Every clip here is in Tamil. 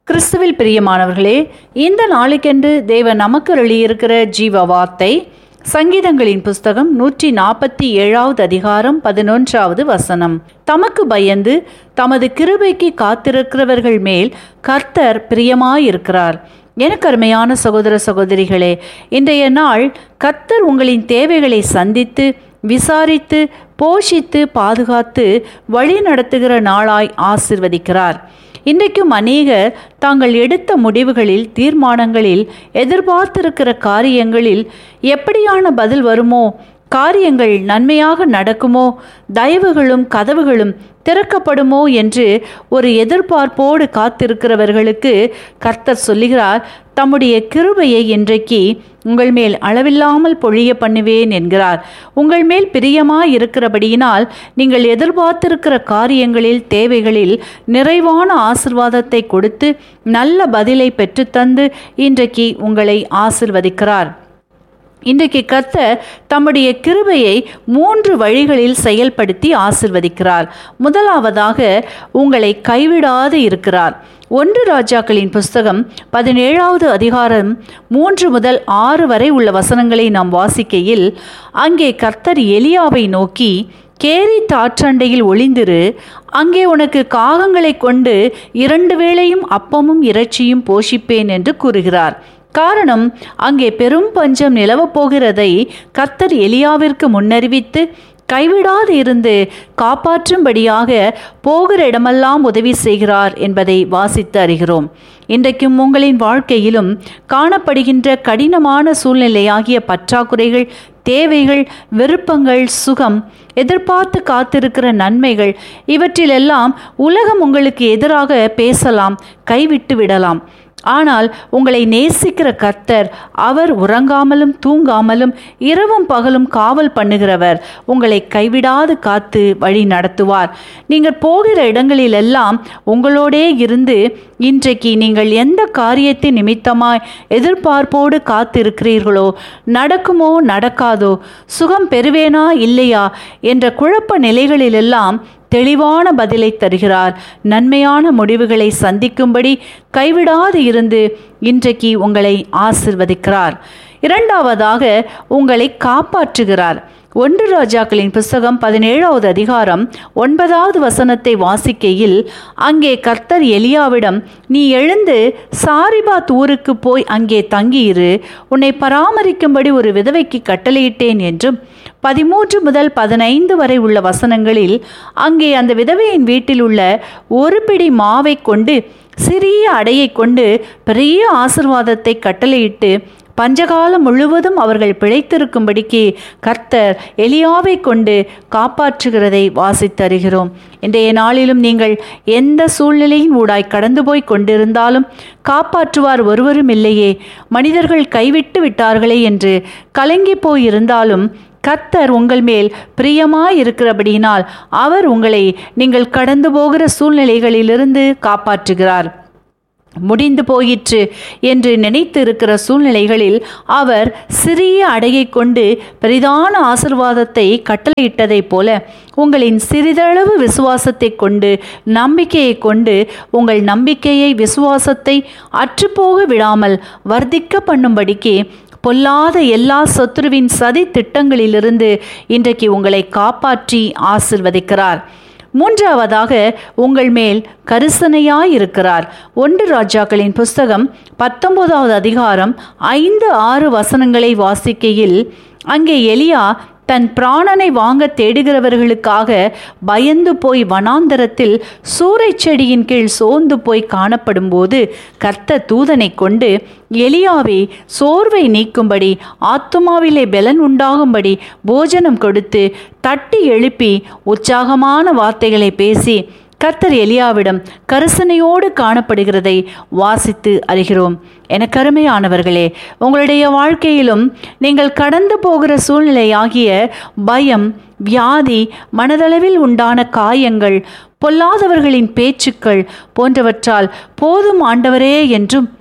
கிறிஸ்துவில் பிரியமானவர்களே இந்த நாளுக்கென்று தேவன் நமக்கு அருளியிருக்கிற ஜீவ வார்த்தை சங்கீதங்களின் புஸ்தகம் நூற்றி நாற்பத்தி ஏழாவது அதிகாரம் பதினொன்றாவது வசனம் தமக்கு பயந்து தமது கிருபைக்கு காத்திருக்கிறவர்கள் மேல் கர்த்தர் பிரியமாயிருக்கிறார் எனக்கு அருமையான சகோதர சகோதரிகளே இன்றைய நாள் கர்த்தர் உங்களின் தேவைகளை சந்தித்து விசாரித்து போஷித்து பாதுகாத்து வழி நடத்துகிற நாளாய் ஆசிர்வதிக்கிறார் இன்றைக்கும் அநேகர் தாங்கள் எடுத்த முடிவுகளில் தீர்மானங்களில் எதிர்பார்த்திருக்கிற காரியங்களில் எப்படியான பதில் வருமோ காரியங்கள் நன்மையாக நடக்குமோ தயவுகளும் கதவுகளும் திறக்கப்படுமோ என்று ஒரு எதிர்பார்ப்போடு காத்திருக்கிறவர்களுக்கு கர்த்தர் சொல்லுகிறார் தம்முடைய கிருபையை இன்றைக்கு உங்கள் மேல் அளவில்லாமல் பொழிய பண்ணுவேன் என்கிறார் உங்கள் மேல் பிரியமாய் இருக்கிறபடியினால் நீங்கள் எதிர்பார்த்திருக்கிற காரியங்களில் தேவைகளில் நிறைவான ஆசிர்வாதத்தை கொடுத்து நல்ல பதிலை பெற்றுத்தந்து இன்றைக்கு உங்களை ஆசிர்வதிக்கிறார் இன்றைக்கு கர்த்தர் தம்முடைய கிருபையை மூன்று வழிகளில் செயல்படுத்தி ஆசிர்வதிக்கிறார் முதலாவதாக உங்களை கைவிடாது இருக்கிறார் ஒன்று ராஜாக்களின் புஸ்தகம் பதினேழாவது அதிகாரம் மூன்று முதல் ஆறு வரை உள்ள வசனங்களை நாம் வாசிக்கையில் அங்கே கர்த்தர் எலியாவை நோக்கி கேரி தாற்றண்டையில் ஒளிந்திரு அங்கே உனக்கு காகங்களை கொண்டு இரண்டு வேளையும் அப்பமும் இறைச்சியும் போஷிப்பேன் என்று கூறுகிறார் காரணம் அங்கே பெரும் பஞ்சம் நிலவப் போகிறதை கர்த்தர் எலியாவிற்கு முன்னறிவித்து கைவிடாது இருந்து காப்பாற்றும்படியாக போகிற இடமெல்லாம் உதவி செய்கிறார் என்பதை வாசித்து அறிகிறோம் இன்றைக்கும் உங்களின் வாழ்க்கையிலும் காணப்படுகின்ற கடினமான சூழ்நிலையாகிய பற்றாக்குறைகள் தேவைகள் விருப்பங்கள் சுகம் எதிர்பார்த்து காத்திருக்கிற நன்மைகள் இவற்றிலெல்லாம் உலகம் உங்களுக்கு எதிராக பேசலாம் கைவிட்டு விடலாம் ஆனால் உங்களை நேசிக்கிற கர்த்தர் அவர் உறங்காமலும் தூங்காமலும் இரவும் பகலும் காவல் பண்ணுகிறவர் உங்களை கைவிடாது காத்து வழி நடத்துவார் நீங்கள் போகிற இடங்களிலெல்லாம் உங்களோடே இருந்து இன்றைக்கு நீங்கள் எந்த காரியத்தின் நிமித்தமாய் எதிர்பார்ப்போடு காத்திருக்கிறீர்களோ நடக்குமோ நடக்காதோ சுகம் பெறுவேனா இல்லையா என்ற குழப்ப நிலைகளிலெல்லாம் தெளிவான பதிலை தருகிறார் நன்மையான முடிவுகளை சந்திக்கும்படி கைவிடாது இருந்து இன்றைக்கு உங்களை ஆசிர்வதிக்கிறார் இரண்டாவதாக உங்களை காப்பாற்றுகிறார் ஒன்று ராஜாக்களின் புஸ்தகம் பதினேழாவது அதிகாரம் ஒன்பதாவது வசனத்தை வாசிக்கையில் அங்கே கர்த்தர் எலியாவிடம் நீ எழுந்து சாரிபாத் ஊருக்கு போய் அங்கே தங்கியிரு உன்னை பராமரிக்கும்படி ஒரு விதவைக்கு கட்டளையிட்டேன் என்றும் பதிமூன்று முதல் பதினைந்து வரை உள்ள வசனங்களில் அங்கே அந்த விதவையின் வீட்டில் உள்ள ஒரு பிடி மாவை கொண்டு சிறிய அடையை கொண்டு பெரிய ஆசிர்வாதத்தை கட்டளையிட்டு பஞ்சகாலம் முழுவதும் அவர்கள் பிழைத்திருக்கும்படிக்கு கர்த்தர் எலியாவை கொண்டு காப்பாற்றுகிறதை வாசித்தருகிறோம் இன்றைய நாளிலும் நீங்கள் எந்த சூழ்நிலையின் ஊடாய் கடந்து போய் கொண்டிருந்தாலும் காப்பாற்றுவார் ஒருவரும் இல்லையே மனிதர்கள் கைவிட்டு விட்டார்களே என்று கலங்கி போயிருந்தாலும் கர்த்தர் உங்கள் மேல் பிரியமாய் இருக்கிறபடியினால் அவர் உங்களை நீங்கள் கடந்து போகிற சூழ்நிலைகளிலிருந்து காப்பாற்றுகிறார் முடிந்து போயிற்று என்று நினைத்து இருக்கிற சூழ்நிலைகளில் அவர் சிறிய அடையை கொண்டு பெரிதான ஆசிர்வாதத்தை கட்டளையிட்டதைப் போல உங்களின் சிறிதளவு விசுவாசத்தை கொண்டு நம்பிக்கையை கொண்டு உங்கள் நம்பிக்கையை விசுவாசத்தை அற்றுப்போக விடாமல் வர்த்திக்க பண்ணும்படிக்கு பொல்லாத எல்லா சத்துருவின் சதி திட்டங்களிலிருந்து இன்றைக்கு உங்களை காப்பாற்றி ஆசிர்வதிக்கிறார் மூன்றாவதாக உங்கள் மேல் கரிசனையாயிருக்கிறார் ஒன்று ராஜாக்களின் புஸ்தகம் பத்தொன்பதாவது அதிகாரம் ஐந்து ஆறு வசனங்களை வாசிக்கையில் அங்கே எலியா தன் பிராணனை வாங்க தேடுகிறவர்களுக்காக பயந்து போய் வனாந்தரத்தில் சூறை செடியின் கீழ் சோர்ந்து போய் காணப்படும்போது கர்த்த தூதனை கொண்டு எலியாவே சோர்வை நீக்கும்படி ஆத்துமாவிலே பலன் உண்டாகும்படி போஜனம் கொடுத்து தட்டி எழுப்பி உற்சாகமான வார்த்தைகளை பேசி கர்த்தர் எலியாவிடம் கரிசனையோடு காணப்படுகிறதை வாசித்து அறிகிறோம் என கருமையானவர்களே உங்களுடைய வாழ்க்கையிலும் நீங்கள் கடந்து போகிற சூழ்நிலையாகிய பயம் வியாதி மனதளவில் உண்டான காயங்கள் பொல்லாதவர்களின் பேச்சுக்கள் போன்றவற்றால் போதும் ஆண்டவரே என்றும்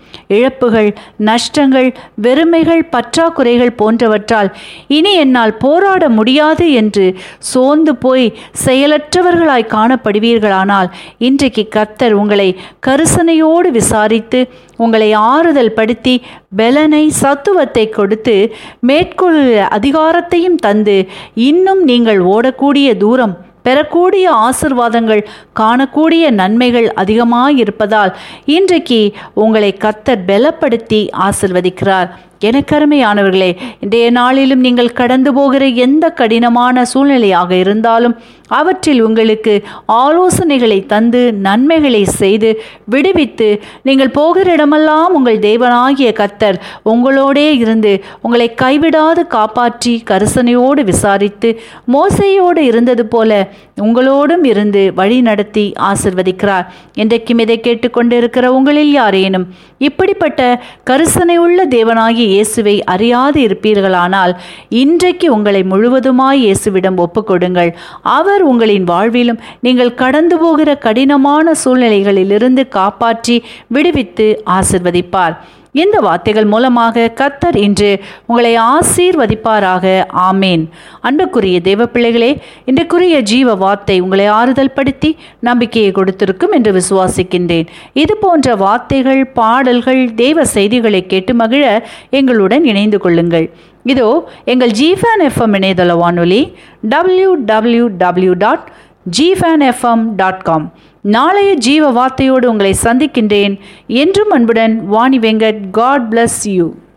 இழப்புகள் நஷ்டங்கள் வெறுமைகள் பற்றாக்குறைகள் போன்றவற்றால் இனி என்னால் போராட முடியாது என்று சோர்ந்து போய் செயலற்றவர்களாய் காணப்படுவீர்களானால் இன்றைக்கு கர்த்தர் உங்களை கரிசனையோடு விசாரித்து உங்களை ஆறுதல் படுத்தி பலனை சத்துவத்தை கொடுத்து மேற்கொள்ள அதிகாரத்தையும் தந்து இன்னும் நீங்கள் ஓடக்கூடிய தூரம் பெறக்கூடிய ஆசிர்வாதங்கள் காணக்கூடிய நன்மைகள் அதிகமாயிருப்பதால் இன்றைக்கு உங்களை கத்தர் பலப்படுத்தி ஆசிர்வதிக்கிறார் எனக்கருமையானவர்களே இன்றைய நாளிலும் நீங்கள் கடந்து போகிற எந்த கடினமான சூழ்நிலையாக இருந்தாலும் அவற்றில் உங்களுக்கு ஆலோசனைகளை தந்து நன்மைகளை செய்து விடுவித்து நீங்கள் போகிற இடமெல்லாம் உங்கள் தேவனாகிய கத்தர் உங்களோடே இருந்து உங்களை கைவிடாது காப்பாற்றி கரிசனையோடு விசாரித்து மோசையோடு இருந்தது போல உங்களோடும் இருந்து வழி நடத்தி ஆசிர்வதிக்கிறார் இன்றைக்கும் இதை கேட்டுக்கொண்டிருக்கிற உங்களில் யாரேனும் இப்படிப்பட்ட கரிசனை உள்ள தேவனாகிய இயேசுவை அறியாது இருப்பீர்களானால் இன்றைக்கு உங்களை முழுவதுமாய் இயேசுவிடம் ஒப்புக்கொடுங்கள் அவர் உங்களின் வாழ்விலும் நீங்கள் கடந்து போகிற கடினமான சூழ்நிலைகளிலிருந்து காப்பாற்றி விடுவித்து ஆசிர்வதிப்பார் இந்த வார்த்தைகள் மூலமாக கத்தர் இன்று உங்களை ஆசீர்வதிப்பாராக ஆமேன் அன்புக்குரிய தேவ பிள்ளைகளே இன்றைக்குரிய ஜீவ வார்த்தை உங்களை ஆறுதல் படுத்தி நம்பிக்கையை கொடுத்திருக்கும் என்று விசுவாசிக்கின்றேன் இது போன்ற வார்த்தைகள் பாடல்கள் தேவ செய்திகளை கேட்டு மகிழ எங்களுடன் இணைந்து கொள்ளுங்கள் இதோ எங்கள் ஜிஃபேன் எஃப்எம் இணையதள வானொலி டபிள்யூ டபிள்யூ டபிள்யூ டாட் ஜிஃபேன் எஃப்எம் டாட் காம் நாளைய ஜீவ வார்த்தையோடு உங்களை சந்திக்கின்றேன் என்றும் அன்புடன் Vani Venkat God bless you